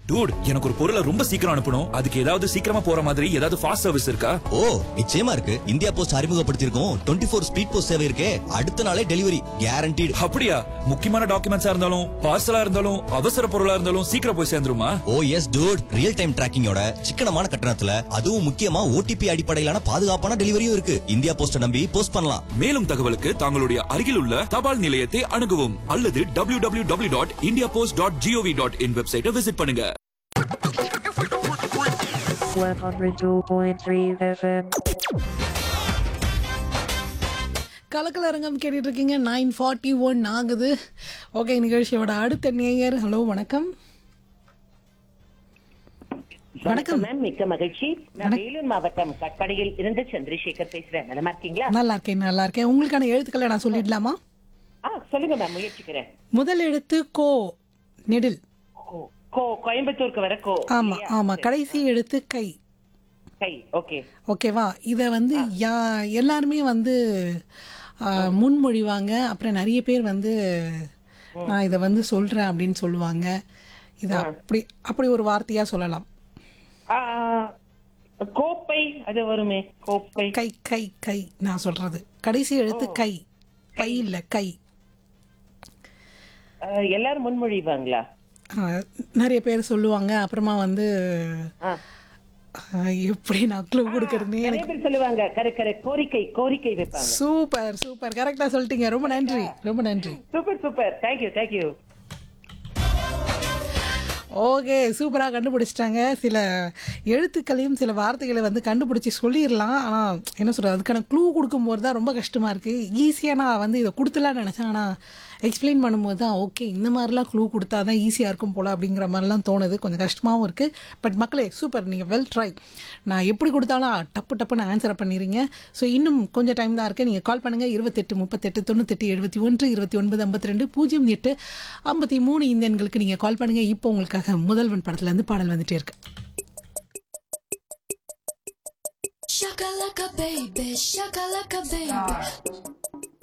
Dude எனக்கு ஒரு பொருளை ரொம்ப சீக்கிரம் அனுப்பணும் அதுக்கு ஏதாவது சீக்கிரமா போற மாதிரி ஏதாவது ஃபாஸ்ட் சர்வீஸ் இருக்கா ஓ நிச்சயமா இருக்கு இந்தியா போஸ்ட் அறிமுகப்படுத்தியிருக்கோம் டுவெண்ட்டி ஃபோர் ஸ்பீட் போஸ்ட் சேவை இருக்கே அடுத்த நாளே டெலிவரி கேரண்டீடு அப்படியா முக்கியமான டாக்குமெண்ட்ஸா இருந்தாலும் பார்சலா இருந்தாலும் அவசர பொருளா இருந்தாலும் சீக்கிரம் போய் சேர்ந்துருமா oh yes dude real time டிராக்கிங்கோட சிக்கனமான கட்டணத்துல அதுவும் முக்கியமா ஓடிபி அடிப்படையிலான பாதுகாப்பான டெலிவரியும் இருக்கு இந்தியா போஸ்ட நம்பி போஸ்ட் பண்ணலாம் மேலும் தகவலுக்கு தங்களுடைய அருகில் உள்ள தபால் நிலையத்தை அணுகவும் அல்லது W W W dot India post dot gov dot in வெப்சைட்டை விசிட் பண்ணுங்க 102.3 FM. கலக்கலரங்கம் கேட்டுட்டு இருக்கீங்க நைன் ஃபார்ட்டி ஒன் ஆகுது ஓகே நிகழ்ச்சியோட அடுத்த நேயர் ஹலோ வணக்கம் வணக்கம் மேம் மிக்க மகிழ்ச்சி நான் வேலூர் மாவட்டம் கட்படையில் இருந்து சந்திரசேகர் பேசுறேன் நலமா இருக்கீங்களா நல்லா இருக்கேன் நல்லா இருக்கேன் உங்களுக்கான எழுத்துக்களை நான் சொல்லிடலாமா ஆ சொல்லுங்க மேம் முயற்சிக்கிறேன் முதல் எழுத்து கோ நெடில் கோ கோ கோயம்புத்தூருக்கு வர கோ ஆமா ஆமா கடைசி எழுத்து கை கை ஓகே ஓகேவா இதை வந்து யா எல்லாருமே வந்து ஆ, முன்மொழிவாங்க அப்புறம் நிறைய பேர் வந்து நான் இதை வந்து சொல்றேன் அப்படின்னு சொல்லுவாங்க இதை அப்படி அப்படி ஒரு வார்த்தையா சொல்லலாம் கோப்பை அது வருமே கோப்பை கை கை கை நான் சொல்றது கடைசி எழுத்து கை கை இல்ல கை ஆ, எல்லாரும் முன்மொழிவாங்களா ஆ, நிறைய பேர் சொல்லுவாங்க அப்புறமா வந்து ஆ. ஆ, எப்படி நான் க்ளூ கொடுக்கறதுனே நிறைய எனக்கு பேர் சொல்லுவாங்க கரை கரை கோரிக்கை கோரிக்கை வைப்பாங்க சூப்பர் சூப்பர் கரெக்டா சொல்லிட்டீங்க ரொம்ப நன்றி ரொம்ப நன்றி super super thank you thank you okay சூப்பராக கண்டுபிடிச்சிட்டாங்க சில எழுத்துக்களையும் சில வார்த்தைகளை வந்து கண்டுபிடிச்சி சொல்லிடலாம் ஆனால் என்ன சொல்கிறது அதுக்கான க்ளூ கொடுக்கும்போது தான் ரொம்ப கஷ்டமாக இருக்குது ஈஸியாக நான் வந்து இதை கொடுத்துலான்னு நினச்சேன் ஆனால் எக்ஸ்பிளைன் பண்ணும்போது தான் ஓகே இந்த மாதிரிலாம் க்ளூ கொடுத்தா தான் ஈஸியாக இருக்கும் போல் அப்படிங்கிற மாதிரிலாம் தோணுது கொஞ்சம் கஷ்டமாகவும் இருக்குது பட் மக்களே சூப்பர் நீங்கள் வெல் ட்ரை நான் எப்படி கொடுத்தாலும் டப்பு டப்புன்னு ஆன்சரை பண்ணிடுறீங்க ஸோ இன்னும் கொஞ்சம் டைம் தான் இருக்குது நீங்கள் கால் பண்ணுங்கள் இருபத்தெட்டு முப்பத்தெட்டு தொண்ணூத்தெட்டு எழுபத்தி ஒன்று இருபத்தி ஒன்பது ஐம்பத்தி ரெண்டு பூஜ்ஜியம் எட்டு ஐம்பத்தி மூணு இந்த எண்களுக்கு நீங்கள் கால் பண்ணுங்கள் இப்போ உங்களுக்காக முதல்வன் படத்துலேருந்து பாடல் வந்துட்டே இருக்கு Shakalaka baby, shakalaka baby.